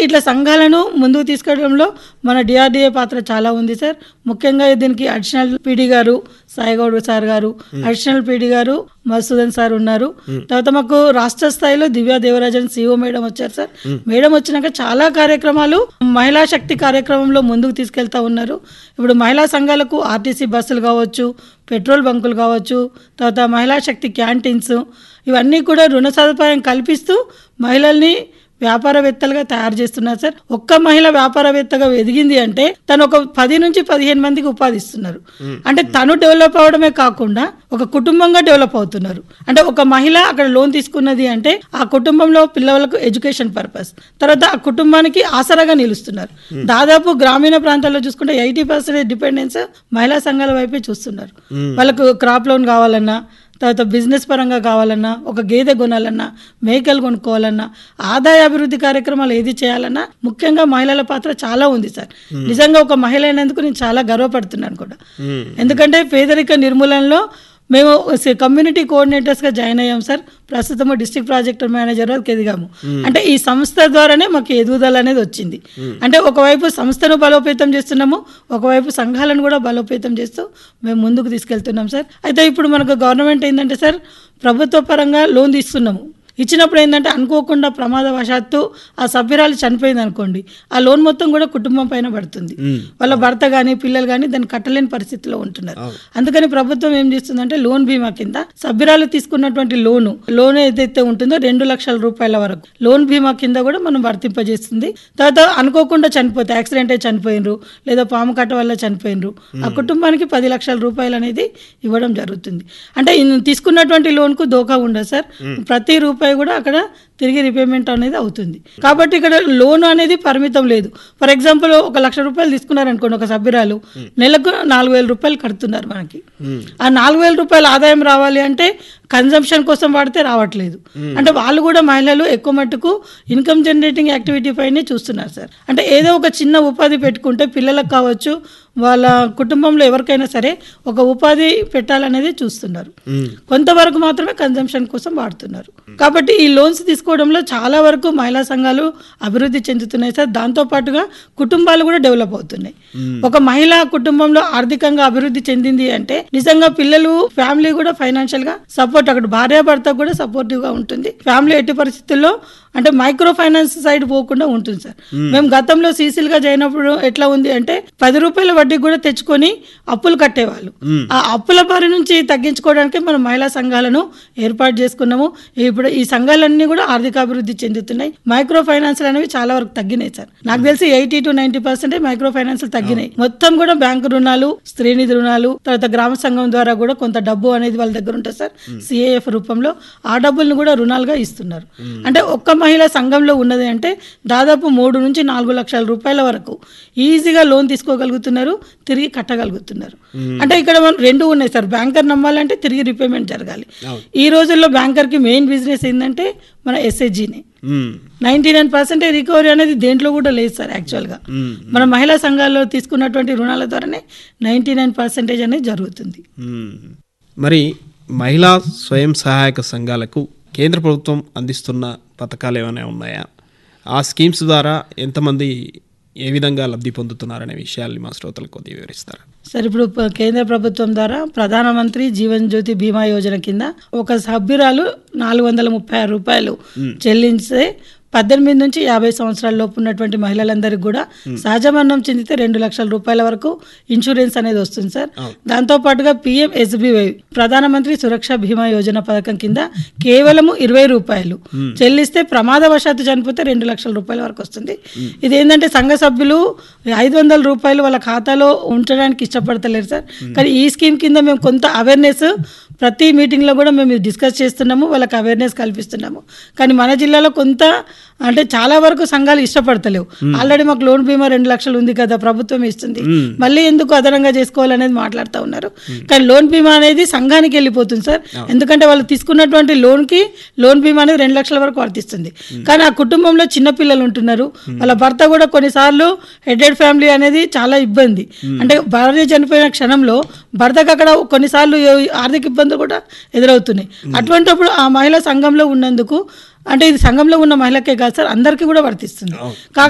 ఇట్లా సంఘాలను ముందుకు తీసుకెళ్లడంలో మన డిఆర్డిఏ పాత్ర చాలా ఉంది సార్ ముఖ్యంగా దీనికి అడిషనల్ పీడీ గారు సాయిగౌడ్ సార్ గారు అడిషనల్ పీడీ గారు మధుసూదన్ సార్ ఉన్నారు తర్వాత మాకు రాష్ట్ర స్థాయిలో దివ్యా దేవరాజన్ సిఓ మేడం వచ్చారు సార్ మేడం వచ్చినాక చాలా కార్యక్రమాలు మహిళా శక్తి కార్యక్రమంలో ముందుకు తీసుకెళ్తా ఉన్నారు ఇప్పుడు మహిళా సంఘాలకు ఆర్టీసీ బస్సులు కావచ్చు పెట్రోల్ బంకులు కావచ్చు తర్వాత మహిళా శక్తి క్యాంటీన్స్ ఇవన్నీ కూడా రుణ సదుపాయం కల్పిస్తూ మహిళల్ని వ్యాపారవేత్తలుగా తయారు చేస్తున్నారు సార్ ఒక్క మహిళ వ్యాపారవేత్తగా ఎదిగింది అంటే తను ఒక పది నుంచి పదిహేను మందికి ఉపాధి ఇస్తున్నారు అంటే తను డెవలప్ అవడమే కాకుండా ఒక కుటుంబంగా డెవలప్ అవుతున్నారు అంటే ఒక మహిళ అక్కడ లోన్ తీసుకున్నది అంటే ఆ కుటుంబంలో పిల్లలకు ఎడ్యుకేషన్ పర్పస్ తర్వాత ఆ కుటుంబానికి ఆసరాగా నిలుస్తున్నారు దాదాపు గ్రామీణ ప్రాంతాల్లో చూసుకుంటే ఎయిటీ పర్సెంట్ డిపెండెన్స్ మహిళా సంఘాల వైపే చూస్తున్నారు వాళ్ళకు క్రాప్ లోన్ కావాలన్నా తర్వాత బిజినెస్ పరంగా కావాలన్నా ఒక గేదె కొనాలన్నా మేకలు కొనుక్కోవాలన్నా ఆదాయ అభివృద్ధి కార్యక్రమాలు ఏది చేయాలన్నా ముఖ్యంగా మహిళల పాత్ర చాలా ఉంది సార్ నిజంగా ఒక మహిళ అయినందుకు నేను చాలా గర్వపడుతున్నాను కూడా ఎందుకంటే పేదరిక నిర్మూలనలో మేము స- కమ్యూనిటీ కోఆర్డినేటర్స్గా జాయిన్ అయ్యాం సార్ ప్రస్తుతం డిస్ట్రిక్ట్ ప్రాజెక్ట్ మేనేజర్ వరకు ఎదిగాము అంటే ఈ సంస్థ ద్వారానే మాకు ఎదుగుదల అనేది వచ్చింది అంటే ఒకవైపు సంస్థను బలోపేతం చేస్తున్నాము ఒకవైపు సంఘాలను కూడా బలోపేతం చేస్తూ మేము ముందుకు తీసుకెళ్తున్నాం సార్ అయితే ఇప్పుడు మనకు గవర్నమెంట్ ఏంటంటే సార్ ప్రభుత్వ పరంగా లోన్ తీసుకున్నాము ఇచ్చినప్పుడు ఏంటంటే అనుకోకుండా ప్రమాదవశాత్తు ఆ సభ్యురాలు చనిపోయింది అనుకోండి ఆ లోన్ మొత్తం కూడా కుటుంబం పైన పడుతుంది వాళ్ళ భర్త కానీ పిల్లలు కానీ దాన్ని కట్టలేని పరిస్థితిలో ఉంటున్నారు అందుకని ప్రభుత్వం ఏం చేస్తుందంటే లోన్ బీమా కింద సభ్యురాలు తీసుకున్నటువంటి లోను లోన్ ఏదైతే ఉంటుందో రెండు లక్షల రూపాయల వరకు లోన్ బీమా కింద కూడా మనం వర్తింపజేస్తుంది తర్వాత అనుకోకుండా చనిపోతే యాక్సిడెంట్ అయి చనిపోయినరు లేదా పాము కట్ట వల్ల చనిపోయినరు ఆ కుటుంబానికి పది లక్షల రూపాయలు అనేది ఇవ్వడం జరుగుతుంది అంటే ఇన్ తీసుకున్నటువంటి లోన్కు దోకా ఉండదు సార్ ప్రతి రూపాయి కూడా అక్కడ తిరిగి రిపేమెంట్ అనేది అవుతుంది కాబట్టి ఇక్కడ లోన్ అనేది పరిమితం లేదు ఫర్ ఎగ్జాంపుల్ ఒక లక్ష రూపాయలు తీసుకున్నారనుకోండి ఒక సభ్యురాలు నెలకు నాలుగు వేల రూపాయలు కడుతున్నారు మనకి ఆ నాలుగు వేల రూపాయల ఆదాయం రావాలి అంటే కన్జంప్షన్ కోసం వాడితే రావట్లేదు అంటే వాళ్ళు కూడా మహిళలు ఎక్కువ మట్టుకు ఇన్కమ్ జనరేటింగ్ యాక్టివిటీ పైనే చూస్తున్నారు సార్ అంటే ఏదో ఒక చిన్న ఉపాధి పెట్టుకుంటే పిల్లలకు కావచ్చు వాళ్ళ కుటుంబంలో ఎవరికైనా సరే ఒక ఉపాధి పెట్టాలనేది చూస్తున్నారు కొంతవరకు మాత్రమే కన్జంప్షన్ కోసం వాడుతున్నారు కాబట్టి ఈ లోన్స్ తీసుకోవడంలో చాలా వరకు మహిళా సంఘాలు అభివృద్ధి చెందుతున్నాయి సార్ దాంతో పాటుగా కుటుంబాలు కూడా డెవలప్ అవుతున్నాయి ఒక మహిళా కుటుంబంలో ఆర్థికంగా అభివృద్ధి చెందింది అంటే నిజంగా పిల్లలు ఫ్యామిలీ కూడా ఫైనాన్షియల్ గా సపోర్ట్ అక్కడ భార్యాభర్త కూడా సపోర్టివ్ గా ఉంటుంది ఫ్యామిలీ ఎట్టి పరిస్థితుల్లో అంటే మైక్రో ఫైనాన్స్ సైడ్ పోకుండా ఉంటుంది సార్ మేము గతంలో సీసీలుగా చేయనప్పుడు ఎట్లా ఉంది అంటే పది రూపాయల వడ్డీకి కూడా తెచ్చుకొని అప్పులు కట్టేవాళ్ళు ఆ అప్పుల బారి నుంచి తగ్గించుకోవడానికి మనం మహిళా సంఘాలను ఏర్పాటు చేసుకున్నాము ఇప్పుడు ఈ సంఘాలన్నీ కూడా ఆర్థికాభివృద్ధి చెందుతున్నాయి మైక్రో ఫైనాన్స్ అనేవి చాలా వరకు తగ్గినాయి సార్ నాకు తెలిసి eighty to ninety percent micro finance తగ్గినాయి మొత్తం కూడా బ్యాంకు రుణాలు స్త్రీనిధి రుణాలు తర్వాత గ్రామ సంఘం ద్వారా కూడా కొంత డబ్బు అనేది వాళ్ళ దగ్గర ఉంటుంది సార్ సిఏఎఫ్ రూపంలో ఆ డబ్బులను కూడా రుణాలుగా ఇస్తున్నారు అంటే ఒక్క మహిళ సంఘంలో ఉన్నది అంటే దాదాపు మూడు నుంచి నాలుగు లక్షల రూపాయల వరకు ఈజీగా లోన్ తీసుకోగలుగుతున్నారు తిరిగి కట్టగలుగుతున్నారు అంటే ఇక్కడ మనం రెండు ఉన్నాయి సార్ బ్యాంకర్ నమ్మాలంటే తిరిగి రిపేమెంట్ జరగాలి ఈ రోజుల్లో బ్యాంకర్కి మెయిన్ బిజినెస్ ఏంటంటే మన ఎస్హెచ్జినే నైంటీ నైన్ పర్సెంట్ రికవరీ అనేది దేంట్లో కూడా లేదు సార్ యాక్చువల్గా మన మహిళా సంఘాల్లో తీసుకున్నటువంటి రుణాల ద్వారానే నైంటీ నైన్ పర్సెంటేజ్ అనేది జరుగుతుంది మ్మ్. మరి మహిళా స్వయం సహాయక సంఘాలకు కేంద్ర ప్రభుత్వం అందిస్తున్న పథకాలు ఏమైనా ఉన్నాయా ఆ స్కీమ్స్ ద్వారా ఎంతమంది ఏ విధంగా లబ్ధి పొందుతున్నారనే విషయాల్ని మా శ్రోతలకు కొద్దిగా వివరిస్తారా సార్ ఇప్పుడు ప- కేంద్ర ప్రభుత్వం ద్వారా ప్రధానమంత్రి జీవన్ జ్యోతి బీమా యోజన కింద ఒక సభ్యురాలు నాలుగు వందల ముప్పై ఆరు రూపాయలు చెల్లించే పద్దెనిమిది నుంచి యాభై సంవత్సరాల లోపు ఉన్నటువంటి మహిళలందరికీ కూడా సహజ మరణం చెందితే రెండు లక్షల రూపాయల వరకు ఇన్సూరెన్స్ అనేది వస్తుంది సార్ దాంతో పాటుగా పిఎం ఎస్బీవై ప్రధానమంత్రి సురక్ష బీమా యోజన పథకం కింద కేవలము ఇరవై రూపాయలు చెల్లిస్తే ప్రమాదవశాత్తు చనిపోతే రెండు లక్షల రూపాయల వరకు వస్తుంది ఇది ఏంటంటే సంఘ సభ్యులు ఐదు వందల రూపాయలు వాళ్ళ ఖాతాలో ఉంచడానికి ఇష్టపడతలేరు సార్ కానీ ఈ స్కీమ్ కింద మేము కొంత అవేర్నెస్ ప్రతి మీటింగ్లో కూడా మేము ఇది డిస్కస్ చేస్తున్నాము వాళ్ళకి అవేర్నెస్ కల్పిస్తున్నాము కానీ మన జిల్లాలో కొంత అంటే చాలా వరకు సంఘాలు ఇష్టపడతలేవు ఆల్రెడీ మాకు లోన్ బీమా రెండు లక్షలు ఉంది కదా ప్రభుత్వం ఇస్తుంది మళ్ళీ ఎందుకు అదనంగా చేసుకోవాలనేది మాట్లాడుతూ ఉన్నారు కానీ లోన్ బీమా అనేది సంఘానికి వెళ్ళిపోతుంది సార్ ఎందుకంటే వాళ్ళు తీసుకున్నటువంటి లోన్కి లోన్ బీమా అనేది రెండు లక్షల వరకు వర్తిస్తుంది కానీ ఆ కుటుంబంలో చిన్న పిల్లలు ఉంటున్నారు వాళ్ళ భర్త కూడా కొన్నిసార్లు హెడెడ్ ఫ్యామిలీ అనేది చాలా ఇబ్బంది అంటే భార్య చనిపోయిన క్షణంలో భర్తకు అక్కడ కొన్నిసార్లు ఏ- ఆర్థిక ఇబ్బందులు కూడా ఎదురవుతున్నాయి అటువంటిప్పుడు ఆ మహిళా సంఘంలో ఉన్నందుకు అంటే ఇది సంఘంలో ఉన్న మహిళకే కాదు సార్ అందరికీ కూడా వర్తిస్తుంది కాకపోతే